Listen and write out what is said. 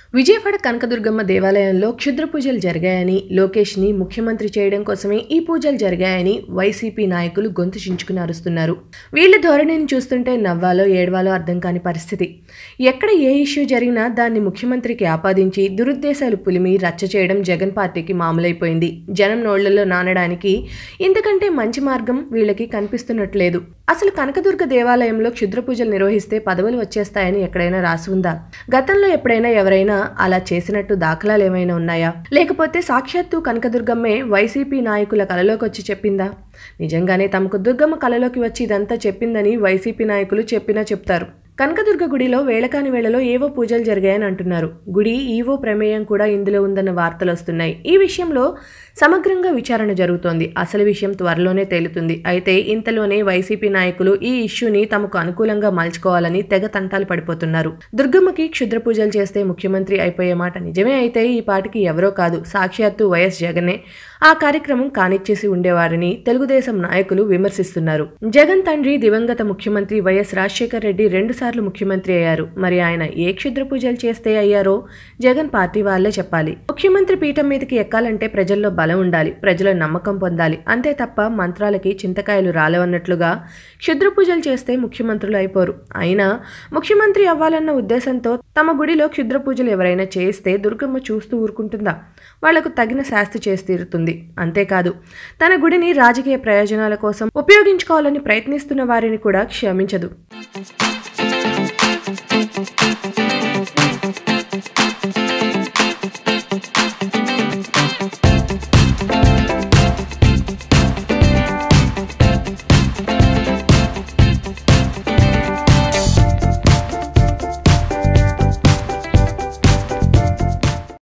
విజయవాడ కనకదుర్గమ్మ దేవాలయంలో క్షుద్ర పూజలు జరిగాయని లోకేష్ని ముఖ్యమంత్రి చేయడం కోసమే ఈ పూజలు జరిగాయని వైసీపీ నాయకులు గొంతు చించుకుని అరుస్తున్నారు వీళ్ళ ధోరణిని చూస్తుంటే నవ్వాలో ఏడవాలో అర్థం కాని పరిస్థితి ఎక్కడ ఏ ఇష్యూ జరిగినా దాన్ని ముఖ్యమంత్రికి ఆపాదించి దురుద్దేశాలు పులిమి రచ్చ చేయడం జగన్ పార్టీకి మామూలైపోయింది జనం నోళ్లలో నానడానికి ఇంతకంటే మంచి మార్గం వీళ్ళకి కనిపిస్తున్నట్లేదు అసలు కనకదుర్గ దేవాలయంలో క్షుద్ర పూజలు నిర్వహిస్తే పదవులు వచ్చేస్తాయని ఎక్కడైనా రాసి ఉందా గతంలో ఎప్పుడైనా ఎవరైనా అలా చేసినట్టు దాఖలాలు ఏమైనా ఉన్నాయా లేకపోతే సాక్షాత్తు కనకదుర్గమ్మే వైసీపీ నాయకుల కలలోకి వచ్చి చెప్పిందా నిజంగానే తమకు దుర్గమ్మ కలలోకి వచ్చి ఇదంతా చెప్పిందని వైసీపీ నాయకులు చెప్పినా చెప్తారు కనకదుర్గ గుడిలో వేళకాని వేళలో ఏవో పూజలు జరిగాయని అంటున్నారు గుడి ఈవో ప్రమేయం కూడా ఇందులో ఉందన్న వార్తలు వస్తున్నాయి ఈ విషయంలో సమగ్రంగా విచారణ జరుగుతోంది అసలు విషయం త్వరలోనే తేలుతుంది అయితే ఇంతలోనే వైసీపీ నాయకులు ఈ ఇష్యూని తమకు అనుకూలంగా మలుచుకోవాలని తెగ తంటాలు పడిపోతున్నారు దుర్గమ్మకి క్షుద్ర పూజలు చేస్తే ముఖ్యమంత్రి అయిపోయే మాట నిజమే అయితే ఈ పాటికి ఎవరో కాదు సాక్షాత్తు వైఎస్ జగనే ఆ కార్యక్రమం కానిచ్చేసి ఉండేవారని తెలుగుదేశం నాయకులు విమర్శిస్తున్నారు జగన్ తండ్రి దివంగత ముఖ్యమంత్రి వైఎస్ రాజశేఖర్ రెడ్డి రెండుసార్లు ముఖ్యమంత్రి అయ్యారు మరి ఆయన ఏ క్షుద్ర పూజలు చేస్తే అయ్యారో జగన్ పార్టీ వాళ్ళే చెప్పాలి ముఖ్యమంత్రి పీఠం మీదకి ఎక్కాలంటే ప్రజల్లో బలం ఉండాలి ప్రజల నమ్మకం పొందాలి అంతే తప్ప మంత్రాలకి చింతకాయలు రాలవన్నట్లుగా క్షుద్ర పూజలు చేస్తే ముఖ్యమంత్రులు అయిపోరు అయినా ముఖ్యమంత్రి అవ్వాలన్న ఉద్దేశంతో తమ గుడిలో క్షుద్ర పూజలు ఎవరైనా చేస్తే దుర్గమ్మ చూస్తూ ఊరుకుంటుందా వాళ్లకు తగిన శాస్తి చేసి తీరుతుంది అంతేకాదు తన గుడిని రాజకీయ ప్రయోజనాల కోసం ఉపయోగించుకోవాలని ప్రయత్నిస్తున్న వారిని కూడా క్షమించదు